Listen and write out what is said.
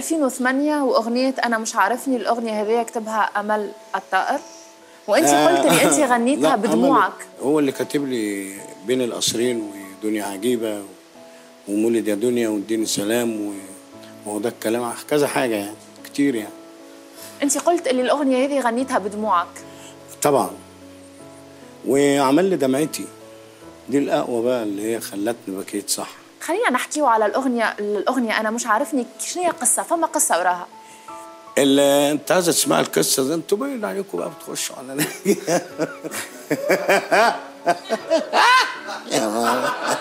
2008 واغنيه انا مش عارفني الاغنيه هذه كتبها امل الطائر وانت قلت لي انت لا، غنيتها أمل بدموعك هو اللي كاتب لي بين القصرين ودنيا عجيبه ومولد يا دنيا واديني سلام و- وهو ده الكلام كذا حاجه يعني كتير يعني انت قلت لي الاغنيه هذه غنيتها بدموعك طبعا وعمل لي دمعتي دي الأقوى بقى اللي هي خلتني بكيت صح خلينا نحكيو على الاغنيه الاغنيه انا مش عارفني شنو هي قصه فما قصه وراها اللي انت عايزه تسمع القصه دي انتوا باين عليكم بقى بتخشوا على